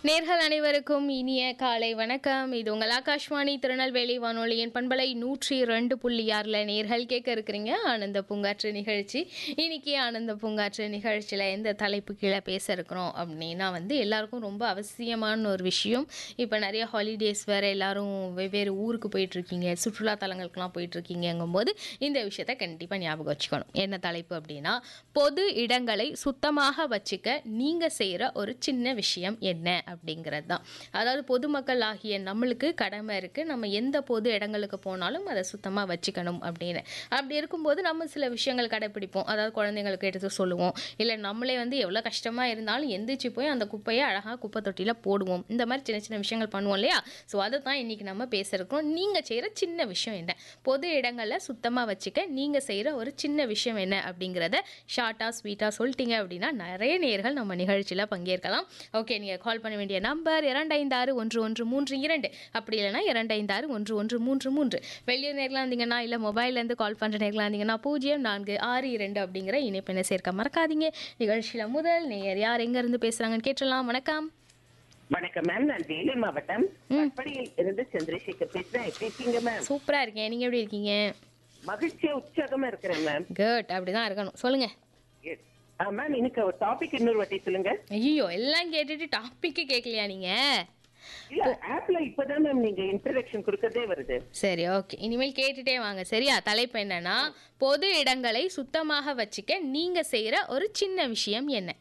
நேர்கள் அனைவருக்கும் இனிய காலை வணக்கம் இது உங்கள் ஆகாஷ்வாணி திருநெல்வேலி வானொலியின் பண்பலை நூற்றி ரெண்டு புள்ளி ஆறில் நேர்கள் கேட்க இருக்கிறீங்க ஆனந்த பூங்காற்று நிகழ்ச்சி இன்னைக்கு ஆனந்த பூங்காற்று நிகழ்ச்சியில் எந்த தலைப்பு கீழே பேச இருக்கிறோம் அப்படின்னா வந்து எல்லாருக்கும் ரொம்ப அவசியமான ஒரு விஷயம் இப்போ நிறைய ஹாலிடேஸ் வேறு எல்லாரும் வெவ்வேறு ஊருக்கு போயிட்டுருக்கீங்க சுற்றுலா தலங்களுக்கெல்லாம் போயிட்டுருக்கீங்கங்கும்போது இந்த விஷயத்த கண்டிப்பாக ஞாபகம் வச்சுக்கணும் என்ன தலைப்பு அப்படின்னா பொது இடங்களை சுத்தமாக வச்சுக்க நீங்கள் செய்கிற ஒரு சின்ன விஷயம் என்ன அப்படிங்கிறது தான் அதாவது பொதுமக்கள் ஆகிய நம்மளுக்கு கடமை இருக்குது நம்ம எந்த பொது இடங்களுக்கு போனாலும் அதை சுத்தமாக வச்சுக்கணும் அப்படின்னு அப்படி இருக்கும்போது நம்ம சில விஷயங்கள் கடைப்பிடிப்போம் அதாவது குழந்தைங்களுக்கு எடுத்து சொல்லுவோம் இல்லை நம்மளே வந்து எவ்வளோ கஷ்டமாக இருந்தாலும் எந்திரிச்சு போய் அந்த குப்பையை அழகாக குப்பை தொட்டியில் போடுவோம் இந்த மாதிரி சின்ன சின்ன விஷயங்கள் பண்ணுவோம் இல்லையா ஸோ அதை தான் இன்றைக்கி நம்ம பேசுகிறோம் நீங்கள் செய்கிற சின்ன விஷயம் என்ன பொது இடங்களில் சுத்தமாக வச்சுக்க நீங்கள் செய்கிற ஒரு சின்ன விஷயம் என்ன அப்படிங்கிறத ஷார்ட்டாக ஸ்வீட்டாக சொல்லிட்டீங்க அப்படின்னா நிறைய நேர்கள் நம்ம நிகழ்ச்சியில் பங்கேற்கலாம் ஓகே நீங்கள் கால் பண்ண வேண்டிய நம்பர் இரண்டைந்தாறு ஒன்று ஒன்று மூன்று இரண்டு அப்படி இல்லைனா இரண்டைந்தாறு ஒன்று ஒன்று மூன்று மூன்று வெளியூர் நேர்களாக இருந்தீங்கன்னா இல்லை மொபைல்லேருந்து கால் பண்ணுற நேர்களாக இருந்தீங்கன்னா பூஜ்ஜியம் நான்கு ஆறு இரண்டு அப்படிங்கிற இணைப்பினை சேர்க்க மறக்காதீங்க நிகழ்ச்சியில் முதல் நேயர் யார் எங்கேருந்து பேசுகிறாங்கன்னு கேட்டலாம் வணக்கம் வணக்கம் மேம் நான் வேலூர் மாவட்டம் கட்படியில் இருந்து சந்திரசேகர் பேசுறேன் எப்படி இருக்கீங்க மேம் சூப்பராக இருக்கேன் நீங்கள் எப்படி இருக்கீங்க மகிழ்ச்சியா உற்சாகமா இருக்கிறேன் மேம் குட் அப்படி தான் இருக்கணும் சொல்லுங்கள் Yes. ஆ, மேம் இன்னைக்கு ஒரு டாபிக் இன்னொரு வாட்டி சொல்லுங்க ஐயோ எல்லாம் கேட்டுட்டு டாபிக்கு கேட்கலையா நீங்கள் இல்ல ஆப்ல இப்பதான் மேம் நீங்க இன்ட்ரடக்ஷன் கொடுக்கறதே வருது சரி ஓகே இனிமேல் கேட்டுட்டே வாங்க சரியா தலைப்பு என்னன்னா பொது இடங்களை சுத்தமாக வச்சுக்க நீங்க செய்யற ஒரு சின்ன விஷயம் என்ன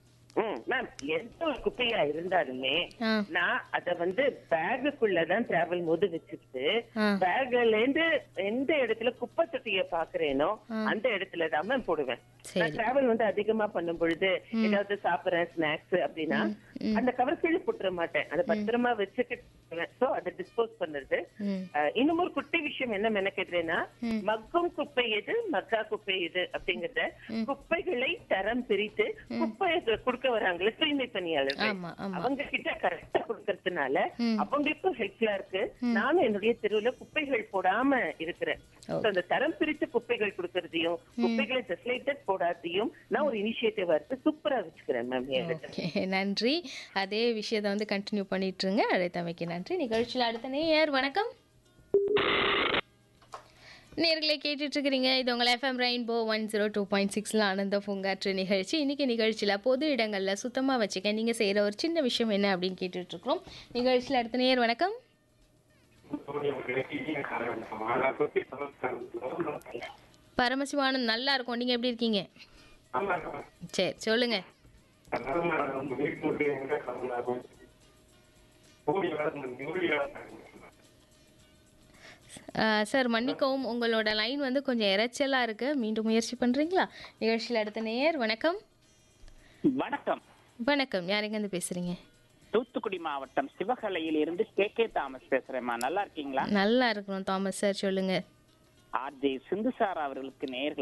ம் மேம் எந்த ஒரு குப்பையா இருந்தாலுமே ஆ. நான் அத வந்து பேகுக்குள்ளதான் டிராவல் போது வச்சுக்கிட்டு ஆ. பேக்ல இருந்து எந்த இடத்துல குப்பை தொட்டிய பாக்குறேனோ அந்த இடத்துல தான் மேம் போடுவேன் சரி. நான் டிராவல் வந்து அதிகமா பண்ணும் பொழுது ஏதாவது சாப்பிடுறேன் ஸ்நாக்ஸ் அப்படின்னா அந்த கவர் கீழே போட்டுற மாட்டேன் அதை பத்திரமா வச்சுக்கிட்டு சோ அதை டிஸ்போஸ் பண்ணுறது ம் அஹ், இன்னும் ஒரு குட்டி விஷயம் என்ன மெனக்கெடுறேன்னா மக்கும் குப்பை எது மக்கா குப்பை எது அப்படிங்கறத குப்பைகளை தரம் பிரித்து குப்பையை கொடுக்க வராங்களே தூய்மை பணியாளர்கள் ஆமா ஆமா அவங்க கிட்ட கரெக்டா கொடுக்கறதுனால அவங்களுக்கும் ஹெல்ப்ஃபுல்லா இருக்கு நானும் என்னுடைய தெருவுல குப்பைகள் போடாம இருக்கிறேன் So, அந்த தரம் பிரித்து குப்பைகள் கொடுக்கறதையும் குப்பைகளை டெஸ்லேட்டட் போடாதையும் நான் ஒரு இனிஷியேட்டிவ் எடுத்து சூப்பரா வச்சுக்கிறேன் மேம் என்கிட்ட ஓகே நன்றி அதே விஷயத்தை வந்து கண்டினியூ பண்ணிட்டு இருங்க அழைத்தமைக்கு நன்றி நிகழ்ச்சியில் அடுத்த நேயர் வணக்கம் நேர்களை கேட்டுட்டு இருக்கிறீங்க இது உங்கள் FM rainbow one zero two point சிக்ஸில் ஆனந்த பூங்காற்று நிகழ்ச்சி இன்னைக்கு நிகழ்ச்சியில் பொது இடங்களில் சுத்தமாக வச்சுக்க நீங்கள் செய்கிற ஒரு சின்ன விஷயம் என்ன அப்படின்னு கேட்டுட்டு இருக்கிறோம் நிகழ்ச்சியில் அடுத்த நேயர் வணக்கம் பரமசிவானந்த் நல்லா இருக்கும் நீங்கள் எப்படி இருக்கீங்க சரி சொல்லுங்க ஆஹ் சார் மன்னிக்கவும் உங்களோட லைன் வந்து கொஞ்சம் இரைச்சலாக இருக்கு மீண்டும் முயற்சி பண்ணுறீங்களா நிகழ்ச்சியில் அடுத்த நேயர் வணக்கம் வணக்கம் வணக்கம் யார் எங்கேருந்து பேசுகிறீங்க தூத்துக்குடி மாவட்டம் சிவகலையில் இருந்து கே கே தாமஸ் பேசுறேம்மா நல்லா இருக்கீங்களா நல்லா இருக்கணும் தாமஸ் சார் சொல்லுங்க ஆர்ஜே சிந்துசார் அவர்களுக்கு நேயர்கள்